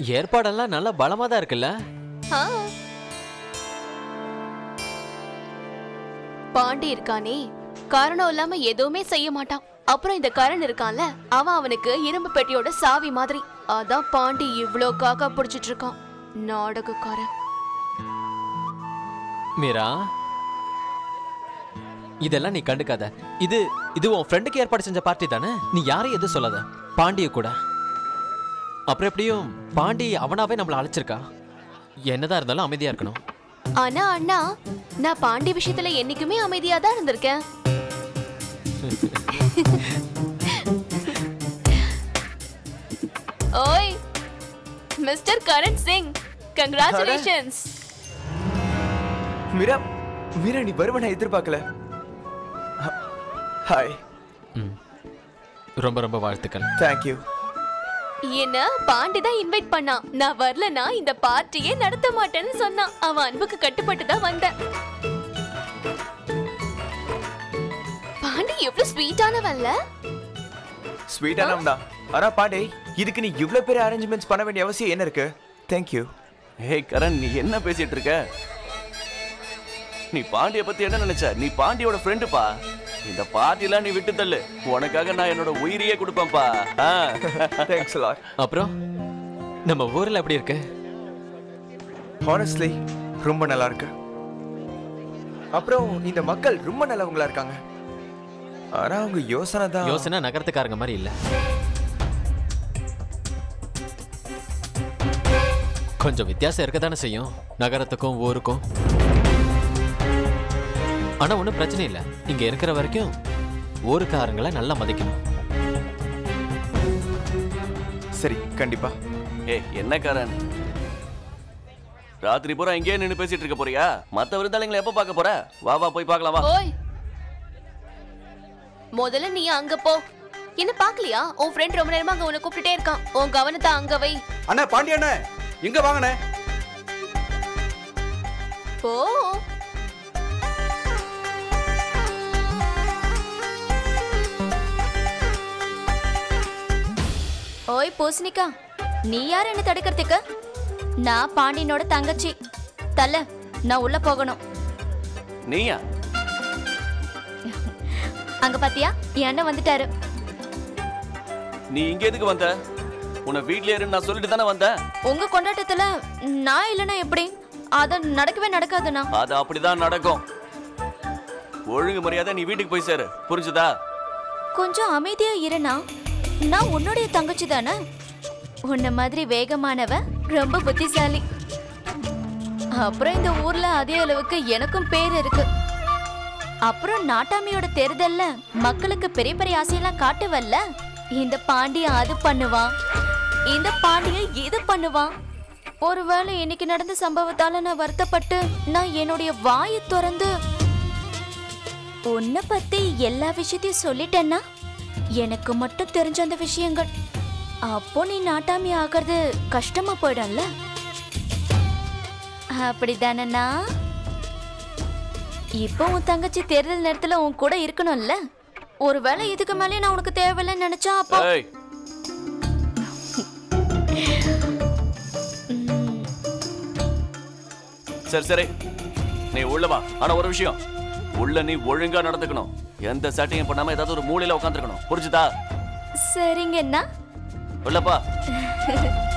ஏற்பாடெல்லாம் நல்லா பலமா தான் இருக்குல்ல ஆ. பாண்டி இருக்கானே காரணம் இல்லாம எதுவுமே செய்ய மாட்டான் அப்புறம் இந்த கரண் இருக்கான்ல அவன் அவனுக்கு இரும்பு பெட்டியோட சாவி மாதிரி அதான் பாண்டி இவ்ளோ காக்கா பிடிச்சிட்டு இருக்கான் நாடகக்காரன் மீரா இதெல்லாம் நீ கண்டுக்காத இது இது உன் ஃப்ரெண்டுக்கு ஏற்பாடு செஞ்ச பார்ட்டி தானே நீ யாரையும் எதுவும் சொல்லாத பாண்டிய கூட அப்புறம் எப்படியும் பாண்டி அவனாவே நம்மள அழைச்சிருக்கா என்னதான் இருந்தாலும் அமைதியா இருக்கணும் ஆனா அண்ணா நான் பாண்டி விஷயத்துல என்னைக்குமே அமைதியா தான் இருந்திருக்கேன் ஓய் மிஸ்டர் கரண் சிங் கங்க்ராச்சுலேஷன்ஸ் மீரா மீரா நீ வருவ நான் எதிர்பார்க்கல ஹ- ஹாய் ம். ரொம்ப ரொம்ப வாழ்த்துக்கள் தேங்க்யூ என்ன பாண்டி தான் இன்வைட் பண்ணான் நான் வரலனா இந்த பார்ட்டியே நடத்த மாட்டேன்னு சொன்னான் அவன் அன்புக்கு கட்டுப்பட்டு தான் வந்தேன் பாண்டி எவ்வளவு ஸ்வீட்டானவன்ல ஸ்வீட்டானவன் தான் ஆனா பாண்டே இதுக்கு நீ இவ்ளோ பெரிய அரேஞ்ச்மெண்ட்ஸ் பண்ண வேண்டிய அவசியம் என்ன இருக்கு தேங்க்யூ ஏய் கரண் நீ என்ன பேசிட்டு இருக்க நீ பாண்டிய பத்தி என்ன நினைச்ச நீ பாண்டியோட ஃப்ரெண்டுப்பா இந்த பார்ட்டிலாம் நீ விட்டு தள்ளு உனக்காக நான் என்னோட உயிரையே கொடுப்பேன்ப்பா ஆ. தேங்க்ஸ் லாட் அப்புறம் நம்ம ஊர்ல எப்படி இருக்கு ஹானஸ்ட்லி ரொம்ப நல்லா இருக்கு அப்புறம் இந்த மக்கள் ரொம்ப நல்லவங்களா இருக்காங்க ஆனா அவங்க யோசனை தான் யோசனை நகரத்துக்காரங்க மாதிரி இல்ல கொஞ்சம் வித்தியாசம் இருக்க தானே செய்யும் நகரத்துக்கும் ஊருக்கும் ஆனா ஒன்றும் பிரச்சனை இல்லை இங்க இருக்கிற வரைக்கும் ஊருக்காரங்களை நல்லா மதிக்கணும் சரி கண்டிப்பா ஏய் என்ன கரண் ராத்திரி பூரா இங்கேயே நின்னு பேசிட்டு இருக்க போறியா மத்த விருந்தாளிங்களை எப்ப பார்க்க போற வா வா போய் பார்க்கலாம் வா ஓய் முதல்ல நீ அங்க போ என்ன பாக்கலையா உன் ஃப்ரெண்ட் ரொம்ப நேரமா அங்க உன்னை கூப்பிட்டுட்டே இருக்கான் உன் கவனத்தை அங்க வை அண்ணா பாண்டி அண்ணே இங்க வாங்கண்ணே போ ஓய் பூசணிக்கா நீ யார் என்ன தடுக்கிறதுக்கு நான் பாண்டியனோட தங்கச்சி தல நான் உள்ள போகணும் நீயா அங்க பாத்தியா என் அண்ணன் வந்துட்டாரு நீ இங்க எதுக்கு வந்த உன்னை வீட்லயே இருந்து நான் சொல்லிட்டு தானே வந்தேன் உங்க கொண்டாட்டத்துல நான் இல்லைன்னா எப்படி அத நடக்கவே நடக்காதுண்ணா அது அப்படிதான் நடக்கும் ஒழுங்கு மரியாதை நீ வீட்டுக்கு போய் சேரு புரிஞ்சுதா கொஞ்சம் அமைதியா இருண்ணா நான் உன்னுடைய தங்கச்சி தானே உன்ன மாதிரி வேகமானவ ரொம்ப புத்திசாலி அப்புறம் இந்த ஊர்ல அதே அளவுக்கு எனக்கும் பேர் இருக்கு அப்புறம் நாட்டாமையோட தேர்தல்ல மக்களுக்கு பெரிய பெரிய ஆசையெல்லாம் காட்டுவல்ல இந்த பாண்டிய அது பண்ணுவான் இந்த பாண்டிய இது பண்ணுவான் ஒருவேளை இன்னைக்கு நடந்த சம்பவத்தால நான் வருத்தப்பட்டு நான் என்னுடைய வாயை திறந்து உன்னை பத்தி எல்லா விஷயத்தையும் சொல்லிட்டேன்னா எனக்கு மட்டும் தெரிஞ்ச அந்த விஷயங்கள் அப்போ நீ நாட்டாமி ஆகிறது கஷ்டமா போயிடும்ல அப்படிதானண்ணா இப்போ உன் தங்கச்சி தேர்தல் நேரத்துல உன் கூட இருக்கணும்ல ஒருவேளை இதுக்கு மேலே நான் உனக்கு தேவையில்லைன்னு நினைச்சா அப்போ ஏய் ம், சரி சரி நீ உள்ள வா ஆனா ஒரு விஷயம் உள்ள நீ ஒழுங்கா நடந்துக்கணும் எந்த சட்டையும் பண்ணாம ஏதாவது ஒரு மூலையில உட்காந்துருக்கணும் புரிஞ்சுதா சரிங்கண்ணா உள்ளப்பா